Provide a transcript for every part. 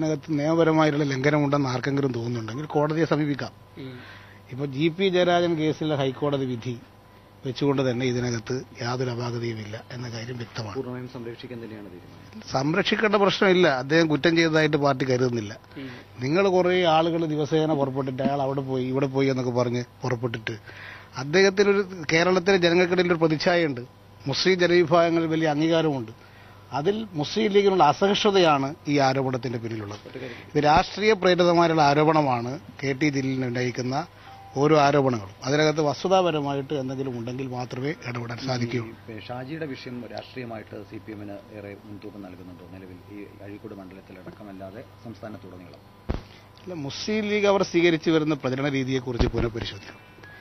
അതിനകത്ത് നിയമപരമായിട്ടുള്ള ലംഘനമുണ്ടെന്ന് ആർക്കെങ്കിലും തോന്നുന്നുണ്ടെങ്കിൽ കോടതിയെ സമീപിക്കാം ഇപ്പോൾ ജി പി ജയരാജൻ കേസിലെ ഹൈക്കോടതി വിധി വെച്ചുകൊണ്ട് തന്നെ ഇതിനകത്ത് യാതൊരു അപാകതയുമില്ല എന്ന കാര്യം വ്യക്തമാണ് പൂർണ്ണമായും സംരക്ഷിക്കാൻ തന്നെയാണ് തീരുമാനം സംരക്ഷിക്കേണ്ട പ്രശ്നമില്ല അദ്ദേഹം കുറ്റം ചെയ്തതായിട്ട് പാർട്ടി കരുതുന്നില്ല നിങ്ങൾ കുറേ ആളുകൾ ദിവസേന പുറപ്പെട്ടിട്ട് അയാൾ അവിടെ പോയി ഇവിടെ പോയി എന്നൊക്കെ പറഞ്ഞ് പുറപ്പെട്ടിട്ട് അദ്ദേഹത്തിനൊരു കേരളത്തിലെ ജനങ്ങൾക്കിടയിൽ ഒരു പ്രതിച്ഛായയുണ്ട് മുസ്ലിം ജനവിഭാഗങ്ങളിൽ വലിയ അംഗീകാരമുണ്ട് അതിൽ മുസ്ലിം ലീഗിനുള്ള അസഹിഷ്ണുതയാണ് ഈ ആരോപണത്തിന്റെ പിന്നിലുള്ളത് ഇത് രാഷ്ട്രീയ പ്രേരിതമായുള്ള ആരോപണമാണ് കെ ടി ജലീലിന് ഉന്നയിക്കുന്ന ഓരോ ആരോപണങ്ങളും അതിനകത്ത് വസ്തുതാപരമായിട്ട് എന്തെങ്കിലും ഉണ്ടെങ്കിൽ മാത്രമേ ഇടപെടാൻ സാധിക്കുകയുള്ളൂ ഈ ഷാജിയുടെ വിഷയം രാഷ്ട്രീയമായിട്ട് സി പി എമ്മിന് ഏറെ മുൻതൂക്കം നൽകുന്നുണ്ടോ നിലവിൽ ഈ അഴീക്കോട് മണ്ഡലത്തിലടക്കമല്ലാതെ സംസ്ഥാനത്തുടനീളം അല്ല മുസ്ലിം ലീഗ് അവർ സ്വീകരിച്ചു വരുന്ന പ്രചരണ രീതിയെക്കുറിച്ച് പുനഃപരിശോധിക്കണം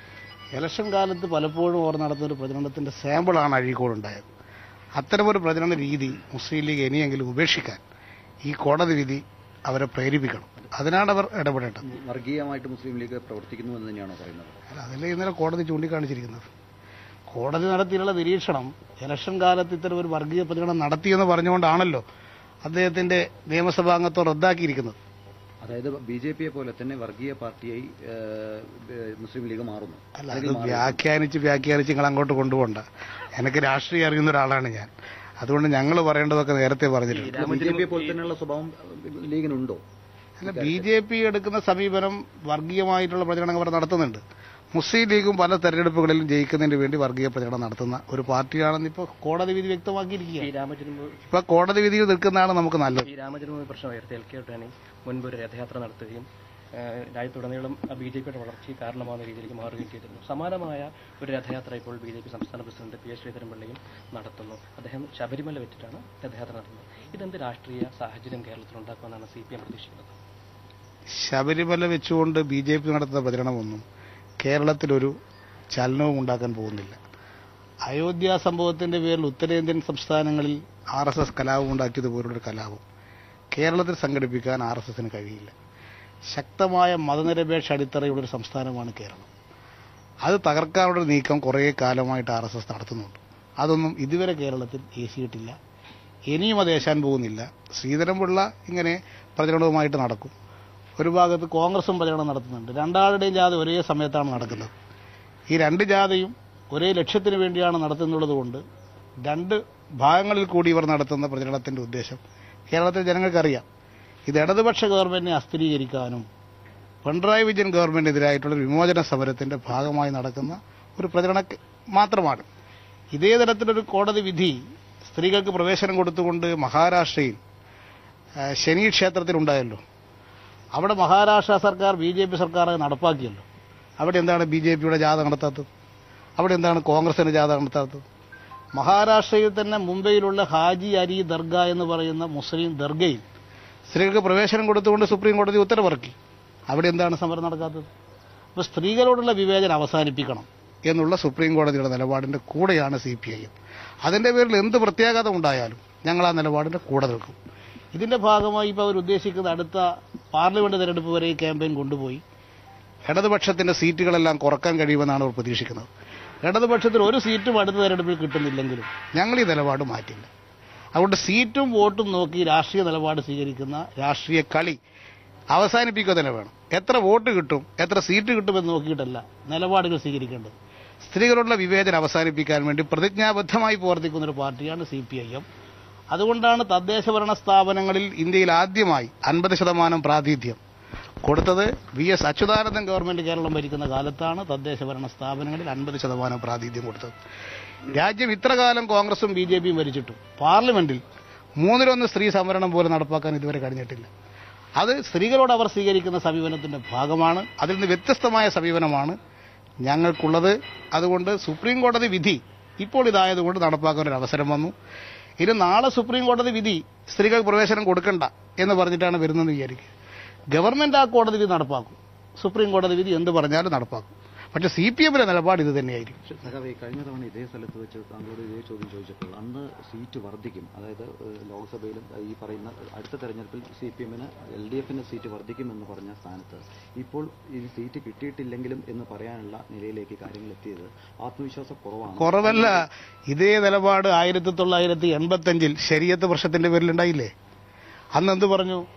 ഇലക്ഷൻ കാലത്ത് പലപ്പോഴും അവർ നടത്തുന്ന ഒരു പ്രചരണത്തിന്റെ സാമ്പിളാണ് അഴീക്കോട് ഉണ്ടായത് അത്തരമൊരു പ്രചരണ രീതി മുസ്ലിം ലീഗ് ഇനിയെങ്കിലും ഉപേക്ഷിക്കാൻ ഈ കോടതി വിധി അവരെ പ്രേരിപ്പിക്കണം അതിനാണ് അവർ ഇടപെടേണ്ടത് വർഗീയമായിട്ട് മുസ്ലിം ലീഗ് പ്രവർത്തിക്കുന്നു എന്ന് തന്നെയാണോ പറയുന്നത് അല്ല അതല്ലേ ഇന്നലെ കോടതി ചൂണ്ടിക്കാണിച്ചിരിക്കുന്നത് കോടതി നടത്തിയുള്ള നിരീക്ഷണം ഇലക്ഷൻ കാലത്ത് ഇത്തരം ഒരു വർഗീയ പ്രചരണം നടത്തിയെന്ന് പറഞ്ഞുകൊണ്ടാണല്ലോ അദ്ദേഹത്തിന്റെ നിയമസഭാംഗത്വം റദ്ദാക്കിയിരിക്കുന്നത് അതായത് ബി ജെ പിയെ പോലെ തന്നെ വർഗീയ പാർട്ടിയായി ഏഹ്, ഏഹ്, മുസ്ലിം ലീഗ് മാറുന്നു അല്ല അത് വ്യാഖ്യാനിച്ച് വ്യാഖ്യാനിച്ച് നിങ്ങൾ അങ്ങോട്ട് കൊണ്ടുപോകണ്ട എനിക്ക് രാഷ്ട്രീയം അറിയുന്ന ഒരാളാണ് ഞാൻ അതുകൊണ്ട് ഞങ്ങൾ പറയേണ്ടതൊക്കെ നേരത്തെ പറഞ്ഞിട്ടുണ്ട് ബി ജെ പിയെ പോലെ തന്നെയുള്ള സ്വഭാവം ഏഹ്, ലീഗിനുണ്ടോ അല്ല ബി ജെ പി എടുക്കുന്ന സമീപനം വർഗീയമായിട്ടുള്ള പ്രചരണം അവർ നടത്തുന്നുണ്ട് മുസ്ലിം ലീഗും പല തെരഞ്ഞെടുപ്പുകളിലും ജയിക്കുന്നതിന് വേണ്ടി വർഗീയ പ്രചരണം നടത്തുന്ന ഒരു പാർട്ടിയാണെന്ന് ഇപ്പോൾ കോടതി വിധി വ്യക്തമാക്കിയിരിക്കുകയാണ് ഈ രാമജന്മഭൂമി ഇപ്പൊ കോടതി വിധിയിൽ നിൽക്കുന്നതാണ് നമുക്ക് നല്ലത് ഈ രാമജന്മഭൂമി പ്രശ്നം ഉയർത്തി എൽ കെ ടോണി മുൻപ് ഒരു രഥയാത്ര നടത്തുകയും ഏഹ്, രാജ്യത്തുടനീളം ബി ജെ പിയുടെ വളർച്ചയ്ക്ക് കാരണമാകുന്ന രീതിയിലേക്ക് മാറുകയും ചെയ്തിരുന്നു സമാനമായ ഒരു രഥയാത്ര ഇപ്പോൾ ബി ജെ പി സംസ്ഥാന പ്രസിഡന്റ് പി എസ് ശ്രീധരൻപിള്ളയും നടത്തുന്നു അദ്ദേഹം ശബരിമല വെച്ചിട്ടാണ് രഥയാത്ര നടത്തുന്നത് ഇതെന്ത് രാഷ്ട്രീയ സാഹചര്യം കേരളത്തിൽ ഉണ്ടാക്കുമെന്നാണ് സി പി എം പ്രതീക്ഷിക്കുന്നത് ശബരിമല വെച്ചുകൊണ്ട് ബി ജെ പി നടത്തുന്ന പ്രചരണമൊന്നും കേരളത്തിലൊരു ചലനവും ഉണ്ടാക്കാൻ പോകുന്നില്ല അയോധ്യ സംഭവത്തിന്റെ പേരിൽ ഉത്തരേന്ത്യൻ സംസ്ഥാനങ്ങളിൽ ആർ എസ് എസ് കലാപം ഉണ്ടാക്കിയതുപോലുള്ളൊരു കലാപം കേരളത്തിൽ സംഘടിപ്പിക്കാൻ ആർ എസ് എസിന് കഴിയില്ല ശക്തമായ മതനിരപേക്ഷ അടിത്തറയുള്ളൊരു സംസ്ഥാനമാണ് കേരളം അത് തകർക്കാനുള്ള നീക്കം കുറേ കാലമായിട്ട് ആർ എസ് എസ് നടത്തുന്നുണ്ട് അതൊന്നും ഇതുവരെ കേരളത്തിൽ ഏശിയിട്ടില്ല ഇനിയും അത് ഏശാൻ പോകുന്നില്ല ശ്രീധരൻപിള്ള ഇങ്ങനെ പ്രചരണവുമായിട്ട് നടക്കും ഒരു ഭാഗത്ത് കോൺഗ്രസും പ്രചരണം നടത്തുന്നുണ്ട് രണ്ടാളുടെയും ജാഥ ഒരേ സമയത്താണ് നടക്കുന്നത് ഈ രണ്ട് ജാഥയും ഒരേ ലക്ഷ്യത്തിന് വേണ്ടിയാണ് നടത്തുന്നുള്ളത് കൊണ്ട് രണ്ട് ഭാഗങ്ങളിൽ കൂടി ഇവർ നടത്തുന്ന പ്രചരണത്തിന്റെ ഉദ്ദേശം കേരളത്തിലെ ജനങ്ങൾക്കറിയാം ഇത് ഇടതുപക്ഷ ഗവൺമെന്റിനെ അസ്ഥിരീകരിക്കാനും പിണറായി വിജയൻ ഗവൺമെന്റിനെതിരായിട്ടുള്ള ഒരു വിമോചന സമരത്തിന്റെ ഭാഗമായി നടക്കുന്ന ഒരു പ്രചരണ മാത്രമാണ് ഇതേ തരത്തിലൊരു കോടതി വിധി സ്ത്രീകൾക്ക് പ്രവേശനം കൊടുത്തുകൊണ്ട് മഹാരാഷ്ട്രയിൽ ആ, ശനി ക്ഷേത്രത്തിലുണ്ടായല്ലോ അവിടെ മഹാരാഷ്ട്ര സർക്കാർ ബി ജെ പി സർക്കാർ അത് നടപ്പാക്കിയല്ലോ അവിടെ എന്താണ് ബി ജെ പിയുടെ ജാഥ നടത്താത്തത് അവിടെ എന്താണ് കോൺഗ്രസിന്റെ ജാഥ നടത്താത്തത് മഹാരാഷ്ട്രയിൽ തന്നെ മുംബൈയിലുള്ള ഹാജി അരി ദർഗ എന്ന് പറയുന്ന മുസ്ലിം ദർഗയിൽ സ്ത്രീകൾക്ക് പ്രവേശനം കൊടുത്തുകൊണ്ട് സുപ്രീം കോടതി ഉത്തരവിറക്കി അവിടെ എന്താണ് സമരം നടക്കാത്തത് അപ്പോൾ സ്ത്രീകളോടുള്ള വിവേചനം അവസാനിപ്പിക്കണം എന്നുള്ള സുപ്രീം കോടതിയുടെ നിലപാടിന്റെ കൂടെയാണ് സി പി ഐ എം അതിന്റെ പേരിൽ എന്ത് പ്രത്യാഘാതം ഉണ്ടായാലും ഞങ്ങൾ ആ നിലപാടിന്റെ കൂടെ നിൽക്കും ഇതിന്റെ ഭാഗമായി ഇപ്പോൾ അവർ ഉദ്ദേശിക്കുന്ന അടുത്ത പാർലമെന്റ് തെരഞ്ഞെടുപ്പ് വരെ ഈ ക്യാമ്പയിൻ കൊണ്ടുപോയി ഇടതുപക്ഷത്തിന്റെ സീറ്റുകളെല്ലാം കുറക്കാൻ കഴിയുമെന്നാണ് അവർ പ്രതീക്ഷിക്കുന്നത് ഇടതുപക്ഷത്തിന് ഒരു സീറ്റും അടുത്ത തെരഞ്ഞെടുപ്പിൽ കിട്ടുന്നില്ലെങ്കിലും ഞങ്ങൾ ഈ നിലപാട് മാറ്റില്ല അതുകൊണ്ട് സീറ്റും വോട്ടും നോക്കി രാഷ്ട്രീയ നിലപാട് സ്വീകരിക്കുന്ന രാഷ്ട്രീയ കളി അവസാനിപ്പിക്കുക തന്നെ വേണം എത്ര വോട്ട് കിട്ടും എത്ര സീറ്റ് കിട്ടുമെന്ന് നോക്കിയിട്ടല്ല നിലപാടുകൾ സ്വീകരിക്കേണ്ടത് സ്ത്രീകളുള്ള വിവേചനം അവസാനിപ്പിക്കാൻ വേണ്ടി പ്രതിജ്ഞാബദ്ധമായി പ്രവർത്തിക്കുന്ന ഒരു പാർട്ടിയാണ് സി പി ഐ എം അതുകൊണ്ടാണ് തദ്ദേശ ഭരണ സ്ഥാപനങ്ങളിൽ ഇന്ത്യയിൽ ആദ്യമായി അൻപത് ശതമാനം പ്രാതിനിധ്യം കൊടുത്തത് V S Achuthanandan government Keralam ഭരിക്കുന്ന കാലത്താണ് തദ്ദേശ ഭരണ സ്ഥാപനങ്ങളിൽ അൻപത് ശതമാനം പ്രാതിനിധ്യം കൊടുത്തത് രാജ്യം ഇത്രകാലം കോൺഗ്രസും ബി ജെ പിയും ഭരിച്ചിട്ടും പാർലമെന്റിൽ മൂന്നിലൊന്ന് സ്ത്രീ സംവരണം പോലും നടപ്പാക്കാൻ ഇതുവരെ കഴിഞ്ഞിട്ടില്ല അത് സ്ത്രീകളോട് അവർ സ്വീകരിക്കുന്ന സമീപനത്തിന്റെ ഭാഗമാണ് അതിൽ നിന്ന് വ്യത്യസ്തമായ സമീപനമാണ് ഞങ്ങൾക്കുള്ളത് അതുകൊണ്ട് സുപ്രീം കോടതി വിധി ഇപ്പോൾ ഇതായതുകൊണ്ട് നടപ്പാക്കാൻ ഒരു അവസരം വന്നു ഇനി നാളെ സുപ്രീം കോടതി വിധി സ്ത്രീകൾക്ക് പ്രവേശനം കൊടുക്കണ്ട എന്ന് പറഞ്ഞിട്ടാണ് വരുന്നതെന്ന് വിചാരിക്കുക ഗവൺമെന്റ് ആ കോടതി വിധി നടപ്പാക്കും സുപ്രീം കോടതി വിധി എന്ത് പറഞ്ഞാലും നടപ്പാക്കും പക്ഷെ സി പി എമ്മിന്റെ നിലപാട് ഇത് തന്നെയായിരിക്കും സഖാവേ കഴിഞ്ഞ തവണ ഇതേ സ്ഥലത്ത് വെച്ച് താങ്കളോട് ഇതേ ചോദ്യം ചോദിച്ചപ്പോൾ അന്ന് സീറ്റ് വർദ്ധിക്കും അതായത് ഏഹ്, ലോക്സഭയിലും ഏഹ്, ഈ പറയുന്ന അടുത്ത തെരഞ്ഞെടുപ്പിൽ സി പി എമ്മിന് എൽ ഡി എഫിന് സീറ്റ് വർദ്ധിക്കുമെന്ന് പറഞ്ഞ സ്ഥാനത്ത് ഇപ്പോൾ ഈ സീറ്റ് കിട്ടിയിട്ടില്ലെങ്കിലും എന്ന് പറയാനുള്ള നിലയിലേക്ക് കാര്യങ്ങൾ എത്തിയത് ആത്മവിശ്വാസ കുറവാണ് കുറവല്ല ഇതേ നിലപാട് ആയിരത്തി തൊള്ളായിരത്തി എൺപത്തി അഞ്ചിൽ ശരീരത്ത് പ്രശ്നത്തിന്റെ പേരിൽ ഉണ്ടായില്ലേ അന്ന് എന്ത് പറഞ്ഞു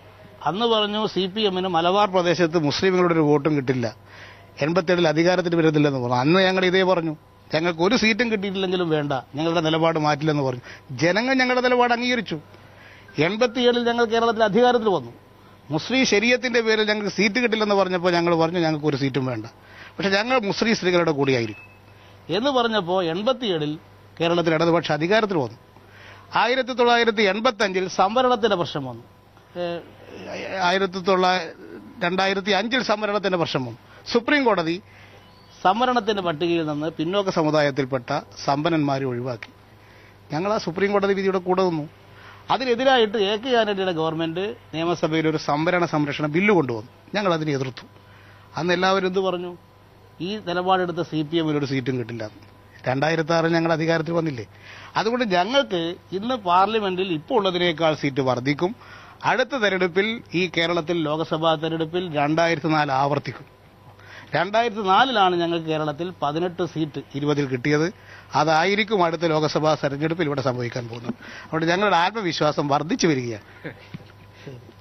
അന്ന് പറഞ്ഞു സി പി എമ്മിന് മലബാർ പ്രദേശത്ത് മുസ്ലിങ്ങളുടെ ഒരു വോട്ടും കിട്ടില്ല എൺപത്തിയേഴിൽ അധികാരത്തിന് വരുന്നില്ലെന്ന് പറഞ്ഞു അന്ന് ഞങ്ങൾ ഇതേ പറഞ്ഞു ഞങ്ങൾക്ക് ഒരു സീറ്റും കിട്ടിയിട്ടില്ലെങ്കിലും വേണ്ട ഞങ്ങളുടെ നിലപാട് മാറ്റില്ലെന്ന് പറഞ്ഞു ജനങ്ങൾ ഞങ്ങളുടെ നിലപാട് അംഗീകരിച്ചു എൺപത്തിയേഴിൽ ഞങ്ങൾ കേരളത്തിൽ അധികാരത്തിൽ വന്നു മുസ്ലിം ശരീരത്തിന്റെ പേരിൽ ഞങ്ങൾക്ക് സീറ്റ് കിട്ടില്ലെന്ന് പറഞ്ഞപ്പോൾ ഞങ്ങൾ പറഞ്ഞു ഞങ്ങൾക്ക് ഒരു സീറ്റും വേണ്ട പക്ഷെ ഞങ്ങൾ മുസ്ലിം സ്ത്രീകളുടെ കൂടിയായിരിക്കും എന്ന് പറഞ്ഞപ്പോൾ എൺപത്തിയേഴിൽ കേരളത്തിൽ ഇടതുപക്ഷ അധികാരത്തിൽ വന്നു ആയിരത്തി തൊള്ളായിരത്തി എൺപത്തി അഞ്ചിൽ സംവരണത്തിന്റെ പ്രശ്നം വന്നു ഏഹ് ആയിരത്തി തൊള്ളായിരത്തി രണ്ടായിരത്തി അഞ്ചിൽ സംവരണത്തിന്റെ പ്രശ്നം വന്നു സുപ്രീം കോടതി സംവരണത്തിന്റെ പട്ടികയിൽ നിന്ന് പിന്നോക്ക സമുദായത്തിൽപ്പെട്ട സമ്പന്നന്മാരെ ഒഴിവാക്കി ഞങ്ങൾ ആ സുപ്രീം കോടതി വിധിയുടെ കൂടെ നിന്നു അതിനെതിരായിട്ട് എ കെ ആന്റണിയുടെ ഗവൺമെന്റ് നിയമസഭയിൽ ഒരു സംവരണ സംരക്ഷണ ബില്ല് കൊണ്ടുവന്നു ഞങ്ങൾ അതിനെ എതിർത്തു അന്ന് എല്ലാവരും എന്ത് പറഞ്ഞു ഈ നിലപാടെടുത്ത സി പി എമ്മിന് ഒരു സീറ്റും കിട്ടില്ല രണ്ടായിരത്തി ആറിൽ ഞങ്ങൾ അധികാരത്തിൽ വന്നില്ലേ അതുകൊണ്ട് ഞങ്ങൾക്ക് ഇന്ന് പാർലമെന്റിൽ ഇപ്പോൾ ഉള്ളതിനേക്കാൾ സീറ്റ് വർദ്ധിക്കും അടുത്ത തെരഞ്ഞെടുപ്പിൽ ഈ കേരളത്തിൽ ലോക്സഭാ തെരഞ്ഞെടുപ്പിൽ രണ്ടായിരത്തി നാല് ആവർത്തിക്കും രണ്ടായിരത്തി നാലിലാണ് ഞങ്ങൾക്ക് കേരളത്തിൽ പതിനെട്ട് സീറ്റ് ഇരുപതിൽ കിട്ടിയത് അതായിരിക്കും അടുത്ത ലോക്സഭാ തെരഞ്ഞെടുപ്പിൽ ഇവിടെ സംഭവിക്കാൻ പോകുന്നത് അതുകൊണ്ട് ഞങ്ങളുടെ ആത്മവിശ്വാസം വർദ്ധിച്ചു വരികയാണ്